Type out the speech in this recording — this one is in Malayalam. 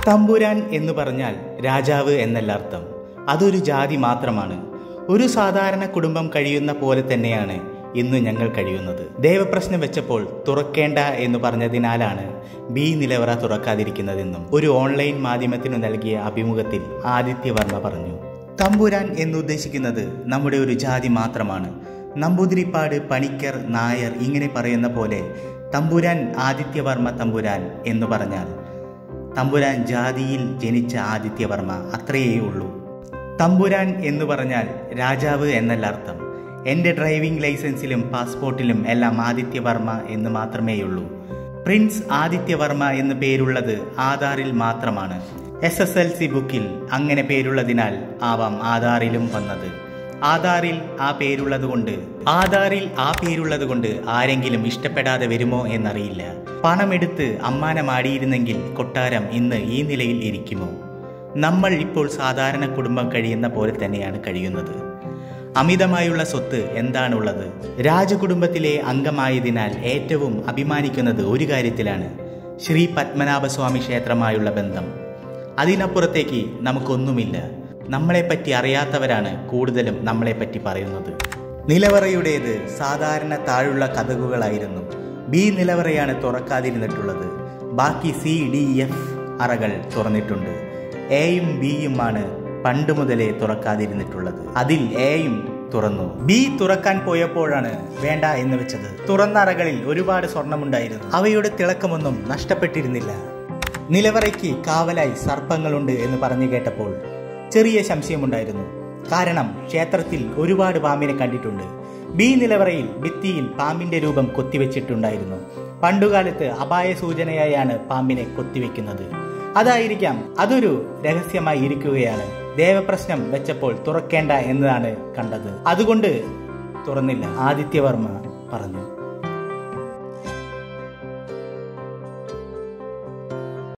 തമ്പുരാൻ എന്ന് പറഞ്ഞാൽ രാജാവ് എന്നല്ല അർത്ഥം അതൊരു ജാതി മാത്രമാണ് ഒരു സാധാരണ കുടുംബം കഴിയുന്ന പോലെ തന്നെയാണ് ഇന്ന് ഞങ്ങൾ കഴിയുന്നത് ദേവപ്രശ്നം വെച്ചപ്പോൾ തുറക്കേണ്ട എന്ന് പറഞ്ഞതിനാലാണ് ബി നിലവറ തുറക്കാതിരിക്കുന്നതെന്നും ഒരു ഓൺലൈൻ മാധ്യമത്തിനു നൽകിയ അഭിമുഖത്തിൽ ആദിത്യവർമ്മ പറഞ്ഞു തമ്പുരാൻ എന്നുദ്ദേശിക്കുന്നത് നമ്മുടെ ഒരു ജാതി മാത്രമാണ് നമ്പൂതിരിപ്പാട് പണിക്കർ നായർ ഇങ്ങനെ പറയുന്ന പോലെ തമ്പുരാൻ ആദിത്യവർമ്മ തമ്പുരാൻ എന്ന് പറഞ്ഞാൽ തമ്പുരാൻ ജാതിയിൽ ജനിച്ച ആദിത്യവർമ്മ അത്രയേ ഉള്ളൂ തമ്പുരാൻ എന്ന് പറഞ്ഞാൽ രാജാവ് എന്നല്ല അർത്ഥം എൻ്റെ ഡ്രൈവിംഗ് ലൈസൻസിലും പാസ്പോർട്ടിലും എല്ലാം ആദിത്യവർമ്മ എന്ന് മാത്രമേയുള്ളൂ പ്രിൻസ് ആദിത്യവർമ്മ എന്ന് പേരുള്ളത് ആധാറിൽ മാത്രമാണ് എസ് എസ് എൽ സി ബുക്കിൽ അങ്ങനെ പേരുള്ളതിനാൽ ആവാം ആധാറിലും വന്നത് ആധാറിൽ ആ പേരുള്ളത് കൊണ്ട് ആധാറിൽ ആ പേരുള്ളത് കൊണ്ട് ആരെങ്കിലും ഇഷ്ടപ്പെടാതെ വരുമോ എന്നറിയില്ല പണമെടുത്ത് അമ്മാനമാടിയിരുന്നെങ്കിൽ കൊട്ടാരം ഇന്ന് ഈ നിലയിൽ ഇരിക്കുമോ നമ്മൾ ഇപ്പോൾ സാധാരണ കുടുംബം കഴിയുന്ന പോലെ തന്നെയാണ് കഴിയുന്നത് അമിതമായുള്ള സ്വത്ത് എന്താണുള്ളത് രാജകുടുംബത്തിലെ അംഗമായതിനാൽ ഏറ്റവും അഭിമാനിക്കുന്നത് ഒരു കാര്യത്തിലാണ് ശ്രീ പത്മനാഭസ്വാമി ക്ഷേത്രമായുള്ള ബന്ധം അതിനപ്പുറത്തേക്ക് നമുക്കൊന്നുമില്ല നമ്മളെപ്പറ്റി അറിയാത്തവരാണ് കൂടുതലും നമ്മളെപ്പറ്റി പറയുന്നത് നിലവറയുടേത് സാധാരണ താഴുള്ള കഥകുകളായിരുന്നു ബി നിലവറയാണ് തുറക്കാതിരുന്നിട്ടുള്ളത് ബാക്കി സി ഡി എഫ് അറകൾ തുറന്നിട്ടുണ്ട് എയും ബിയുമാണ് പണ്ട് മുതലേ തുറക്കാതിരുന്നിട്ടുള്ളത് അതിൽ എയും തുറന്നു ബി തുറക്കാൻ പോയപ്പോഴാണ് വേണ്ട എന്ന് വെച്ചത് തുറന്ന അറകളിൽ ഒരുപാട് സ്വർണമുണ്ടായിരുന്നു അവയുടെ തിളക്കമൊന്നും നഷ്ടപ്പെട്ടിരുന്നില്ല നിലവറയ്ക്ക് കാവലായി സർപ്പങ്ങളുണ്ട് എന്ന് പറഞ്ഞു കേട്ടപ്പോൾ ചെറിയ സംശയമുണ്ടായിരുന്നു കാരണം ക്ഷേത്രത്തിൽ ഒരുപാട് പാമ്പിനെ കണ്ടിട്ടുണ്ട് ബി നിലവറയിൽ ഭിത്തിയിൽ പാമ്പിന്റെ രൂപം കൊത്തിവെച്ചിട്ടുണ്ടായിരുന്നു പണ്ടുകാലത്ത് അപായ സൂചനയായാണ് പാമ്പിനെ കൊത്തിവെക്കുന്നത് അതായിരിക്കാം അതൊരു രഹസ്യമായി ഇരിക്കുകയാണ് ദേവപ്രശ്നം വെച്ചപ്പോൾ തുറക്കേണ്ട എന്നതാണ് കണ്ടത് അതുകൊണ്ട് തുറന്നില്ല ആദിത്യവർമ്മ പറഞ്ഞു